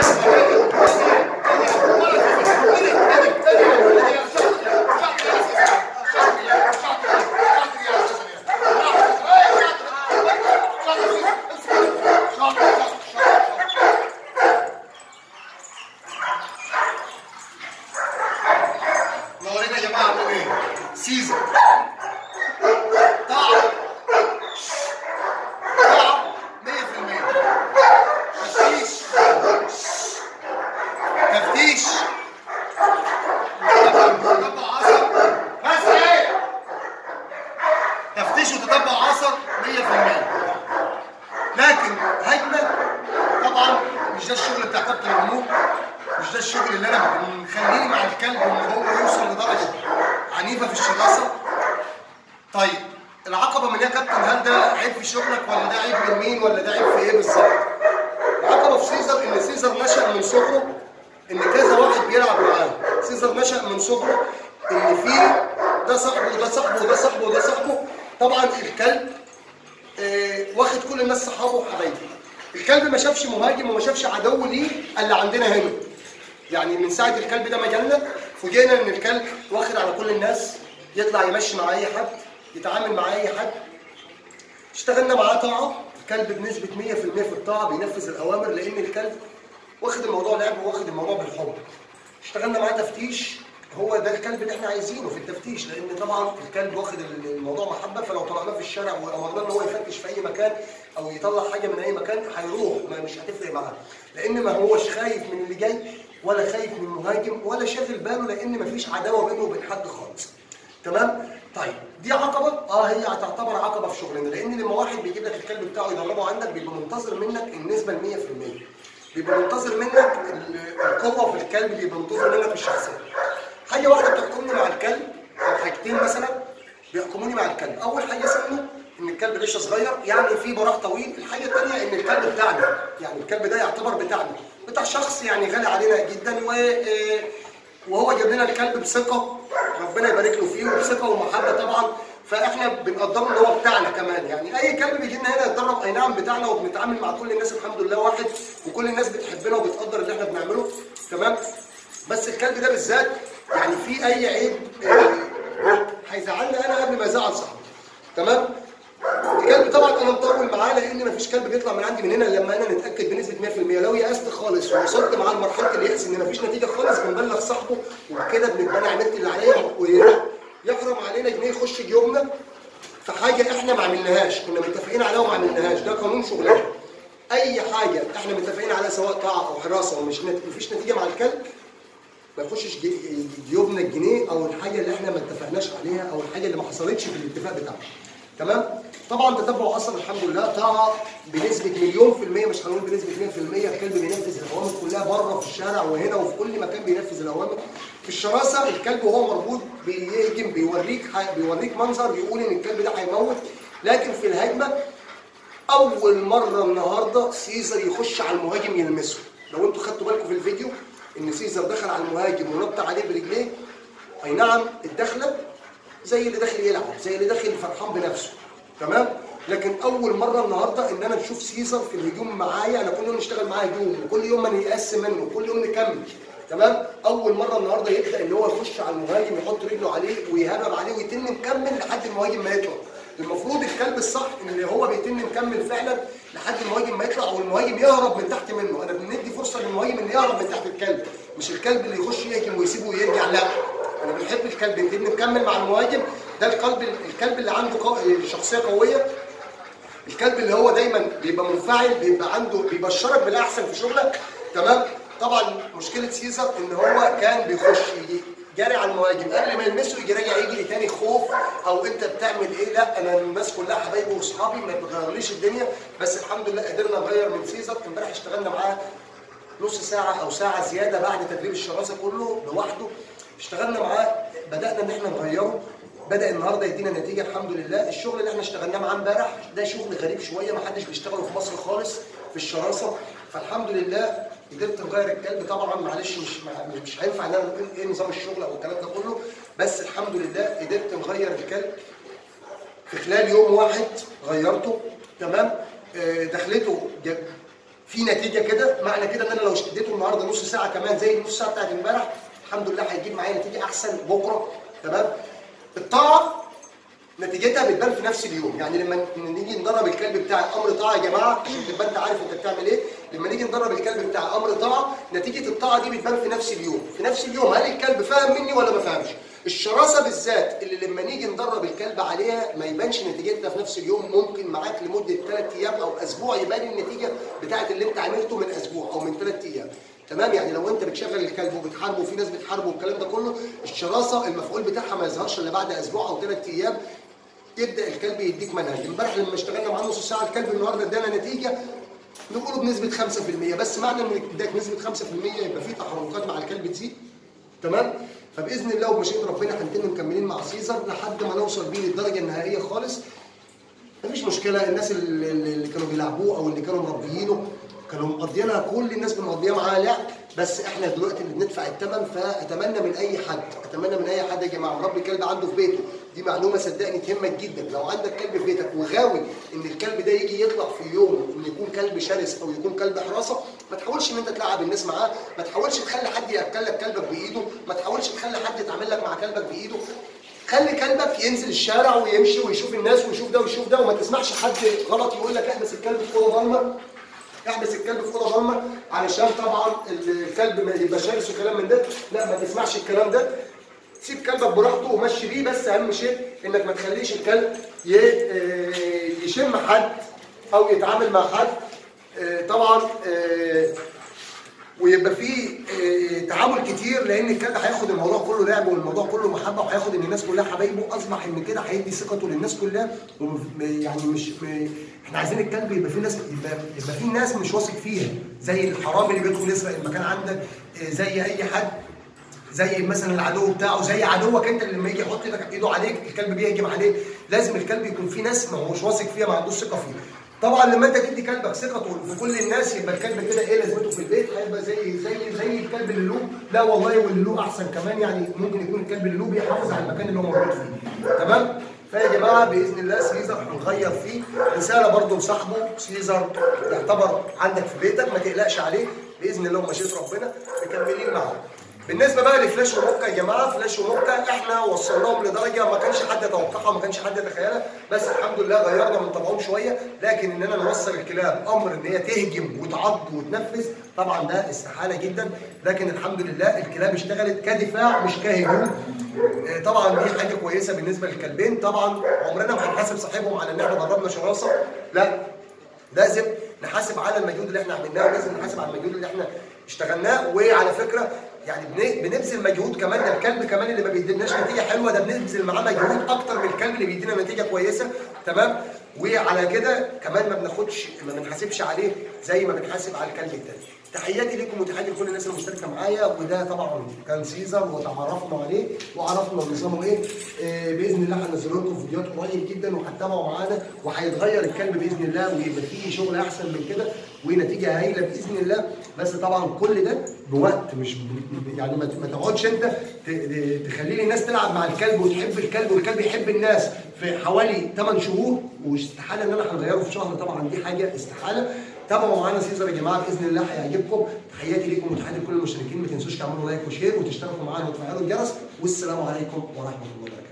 منورين يا جماعه عاملين ايه؟ سيزون طعم طعم 100% تفتيش تفتيش تتبع عصر بس ايه؟ تفتيش وتتبع عصر 100% لكن هجمه طبعا مش ده الشغل بتاع كابتن الامور مش ده الشغل اللي انا مخليني مع الكلب ان هو يوصل لدرجه عنيفه في الشراسه طيب العقبه من ايه يا كابتن هل ده عيب في شغلك ولا ده عيب من مين ولا ده عيب في ايه بالظبط؟ العقبه في سيزر ان سيزر نشا من صغره ان كذا واحد بيلعب معاه سيزر نشا من صغره ان في ده صاحبه وده صاحبه وده صاحبه وده صاحبه طبعا الكلب آه، واخد كل الناس صحابه وحبايبه الكلب ما شافش مهاجم وما شافش عدو ليه اللي عندنا هنا يعني من ساعه الكلب ده ما جالنا فوجئنا ان الكلب واخد على كل الناس يطلع يمشي مع اي حد يتعامل مع اي حد اشتغلنا معاه طاعه الكلب بنسبه 100% في الطاعه بينفذ الاوامر لان الكلب واخد الموضوع لعب واخد الموضوع بالحب اشتغلنا معاه تفتيش هو ده الكلب اللي احنا عايزينه في التفتيش لان طبعا الكلب واخد الموضوع محبه فلو طلعناه في الشارع وامرناه ان هو يفتش في اي مكان او يطلع حاجه من اي مكان هيروح ما مش هتفرق معاه لان ما هوش خايف من اللي جاي ولا خايف من المهاجم ولا شاغل باله لان مفيش عداوه بينه وبين حد خالص تمام طيب دي عقبه اه هي هتعتبر عقبه في شغلنا لان لما واحد بيجيب لك الكلب بتاعه يدربه عندك بيبقى منتظر منك النسبه ال 100% بيبقى منتظر منك ال- القوه في الكلب بيبقى منتظر منك الشخصيه حاجه واحده بتحكمني مع الكلب او حاجتين مثلا بيحكموني مع الكلب اول حاجه سنه ان الكلب لسه صغير يعني في براح طويل الحاجه الثانيه ان الكلب بتاعنا يعني الكلب ده يعتبر بتاعنا بتاع شخص يعني غالي علينا جدا و آه، وهو جاب لنا الكلب بثقه ربنا يبارك له فيه وبثقه ومحبه طبعا فاحنا بنقدره ان هو بتاعنا كمان يعني اي كلب بيجي لنا هنا يتدرب اي نعم بتاعنا وبنتعامل مع كل الناس الحمد لله واحد وكل الناس بتحبنا وبتقدر اللي احنا بنعمله تمام بس الكلب ده بالذات يعني في اي عيب آه، هيزعلني انا قبل ما يزعل صاحبي تمام الكلب طبعا انا مطول معاه لان مفيش كلب بيطلع من عندي من هنا إلا لما انا نتاكد بنسبه 100% لو يأست خالص ووصلت معاه لمرحله اليأس ان مفيش نتيجه خالص بنبلغ صاحبه وبكده بنبقى انا عملت اللي عليا ويحرم علينا جنيه يخش جيوبنا في حاجه احنا ما عملناهاش كنا متفقين عليها وما عملناهاش ده قانون شغلنا اي حاجه احنا متفقين عليها سواء طاعه او حراسه ومش نت... مفيش نتيجه مع الكلب ما يخشش جي- جيوبنا الجنيه او الحاجه اللي احنا ما اتفقناش عليها او الحاجه اللي ما حصلتش في الاتفاق بتاعنا تمام طبعا تتبع اصلا الحمد لله طاعه بنسبه مليون في الميه مش هنقول بنسبه 2% الكلب بينفذ الاوامر كلها بره في الشارع وهنا وفي كل مكان بينفذ الاوامر في الشراسه الكلب وهو مربوط بيهجم بيوريك ح- بيوريك منظر يقول ان الكلب ده هيموت لكن في الهجمه اول مره النهارده سيزر يخش على المهاجم يلمسه لو انتوا خدتوا بالكم في الفيديو ان سيزر دخل على المهاجم ونط عليه برجليه اي نعم الدخله زي اللي داخل يلعب زي اللي داخل فرحان بنفسه تمام لكن اول مره النهارده ان انا نشوف سيزر في الهجوم معايا انا كل يوم نشتغل معاه هجوم وكل يوم ما نيأس منه كل يوم نكمل تمام اول مره النهارده يبدا ان هو يخش على المهاجم يحط رجله عليه ويهرب عليه ويتم مكمل لحد المهاجم ما يطلع المفروض الكلب الصح ان هو بيتم مكمل فعلا لحد المهاجم ما يطلع والمهاجم يهرب من تحت منه انا بندي فرصه للمهاجم ان يهرب من تحت الكلب مش الكلب اللي يخش يهجم ويسيبه ويرجع لا انا بنحب الكلب نبتدي نكمل مع المهاجم ده القلب الكلب اللي عنده قو... شخصيه قويه الكلب اللي هو دايما بيبقى منفعل بيبقى عنده بيبشرك بالاحسن في شغلك تمام طبعا مشكله سيزر ان هو كان بيخش يجي جاري على المهاجم قبل ما يلمسه يجي راجع يجري تاني خوف او انت بتعمل ايه لا انا الناس كلها حبايبي واصحابي ما بتغيرليش الدنيا بس الحمد لله قدرنا نغير من سيزر امبارح اشتغلنا معاه نص ساعة أو ساعة زيادة بعد تدريب الشراسة كله لوحده اشتغلنا معاه بدأنا إن إحنا نغيره بدأ النهارده يدينا نتيجة الحمد لله الشغل اللي إحنا اشتغلناه معاه امبارح ده شغل غريب شوية ما حدش بيشتغله في مصر خالص في الشراسة فالحمد لله قدرت نغير الكلب طبعا معلش مش مش- مش هينفع ان انا نقول ايه نظام الشغل او الكلام ده كله بس الحمد لله قدرت نغير الكلب في خلال يوم واحد غيرته تمام آه، دخلته جاب في نتيجه كده معنى كده ان انا لو اديته النهارده نص ساعه كمان زي النص ساعه بتاعت امبارح الحمد لله هيجيب معايا نتيجه احسن بكره تمام الطاعه نتيجتها بتبان في نفس اليوم يعني لما نيجي ندرب الكلب بتاعي امر طاعه يا جماعه عشان تبقى انت عارف انت بتعمل ايه لما نيجي ندرب الكلب بتاعي امر طاعه نتيجه الطاعه دي بتبان في نفس اليوم في نفس اليوم هل الكلب فاهم مني ولا ما فهمش الشراسه بالذات اللي لما نيجي ندرب الكلب عليها ما يبانش نتيجتها في نفس اليوم ممكن معاك لمده ثلاث ايام او اسبوع يبان النتيجه بتاعت اللي انت عملته من اسبوع او من ثلاث ايام تمام يعني لو انت بتشغل الكلب وبتحاربه وفي ناس بتحاربه والكلام ده كله الشراسه المفعول بتاعها ما يظهرش الا بعد اسبوع او ثلاث ايام يبدا الكلب يديك منهج امبارح لما اشتغلنا معاه نص ساعه الكلب النهارده ادانا نتيجه نقوله بنسبه 5% بس معنى ان اداك نسبه 5% يبقى في تحركات مع الكلب تزيد تمام فباذن الله وبمشيئه ربنا هنتم مكملين مع سيزر لحد ما نوصل بيه للدرجه النهائيه خالص مفيش مشكله الناس اللي, اللي كانوا بيلعبوه او اللي كانوا مربيينه كانوا مقضيينها كل الناس مقضيها معاها لعب بس احنا دلوقتي اللي بندفع الثمن فاتمنى من اي حد اتمنى من اي حد يا جماعه مربي كلب عنده في بيته دي معلومه صدقني تهمك جدا لو عندك كلب في بيتك وغاوي ان الكلب ده يجي يطلع في يوم ان يكون كلب شرس او يكون كلب حراسه ما تحاولش ان انت تلعب الناس معاه ما تحاولش تخلي حد ياكل لك كلبك بايده ما تحاولش تخلي حد يتعامل لك مع كلبك بايده خلي كلبك ينزل الشارع ويمشي ويشوف الناس ويشوف ده ويشوف ده وما تسمعش حد غلط يقول لك احبس الكلب في اوضه ضلمه احبس الكلب في اوضه ضلمه علشان طبعا الكلب ما يبقى شرس وكلام من ده لا ما تسمعش الكلام ده سيب كلبك براحته ومشي بيه بس اهم شيء انك ما تخليش الكلب يشم حد او يتعامل مع حد طبعا ويبقى فيه تعامل كتير لان الكلب هياخد الموضوع كله لعب والموضوع كله محبه وهياخد ان الناس كلها حبايبه اصبح ان كده هيدي ثقته للناس كلها يعني مش احنا عايزين الكلب يبقى فيه ناس يبقى, يبقى فيه ناس مش واثق فيها زي الحرامي اللي بيدخل يسرق المكان عندك زي اي حد زي مثلا العدو بتاعه زي عدوك انت اللي لما يجي يحط ايدك ايده عليك الكلب بيهجم عليك لازم الكلب يكون فيه ناس ما هوش واثق فيها ما عندوش ثقه فيها طبعا لما انت تدي كلبك ثقته في كل الناس يبقى الكلب كده ايه لازمته في البيت هيبقى زي زي زي الكلب اللولو لا والله واللولو احسن كمان يعني ممكن يكون الكلب اللولو بيحافظ على المكان اللي هو موجود فيه تمام فيا جماعه باذن الله سيزر هنغير فيه رساله برضه لصاحبه سيزر يعتبر عندك في بيتك ما تقلقش عليه باذن الله ومشيئه ربنا مكملين معاه بالنسبه بقى لفلاش وموكا يا جماعه فلاش وموكا احنا وصلناهم لدرجه ما كانش حد يتوقعها وما كانش حد يتخيلها بس الحمد لله غيرنا من طبعهم شويه لكن اننا نوصل الكلاب امر ان هي تهجم وتعض وتنفذ طبعا ده استحاله جدا لكن الحمد لله الكلاب اشتغلت كدفاع مش كهجوم طبعا دي حاجه كويسه بالنسبه للكلبين طبعا عمرنا ما هنحاسب صاحبهم على ان احنا دربنا شراسه لا لازم نحاسب على المجهود اللي احنا عملناه ولازم نحاسب على المجهود اللي احنا اشتغلناه وعلى فكره يعني بنبذل مجهود كمان ده الكلب كمان اللي ما بيديناش نتيجه حلوه ده بنبذل معاه مجهود اكتر من الكلب اللي بيدينا نتيجه كويسه تمام وعلى كده كمان ما بناخدش ما بنحاسبش عليه زي ما بنحاسب على الكلب التاني تحياتي لكم وتحياتي لكل الناس المشتركه معايا وده طبعا كان سيزر وتعرفنا عليه وعرفنا نظامه ايه آه باذن الله هنزل لكم فيديوهات قريب جدا وهتتابعوا معانا وهيتغير الكلب باذن الله ويبقى فيه شغل احسن من كده ونتيجه هايله باذن الله بس طبعا كل ده بوقت مش يعني ما تقعدش انت تخلي الناس تلعب مع الكلب وتحب الكلب والكلب يحب الناس في حوالي 8 شهور واستحاله ان انا هنغيره في شهر طبعا دي حاجه استحاله تابعوا معانا سيزر يا جماعه باذن الله هيعجبكم تحياتي ليكم وتحياتي لكل المشتركين ما تنسوش تعملوا لايك وشير وتشتركوا معانا وتفعلوا الجرس والسلام عليكم ورحمه الله وبركاته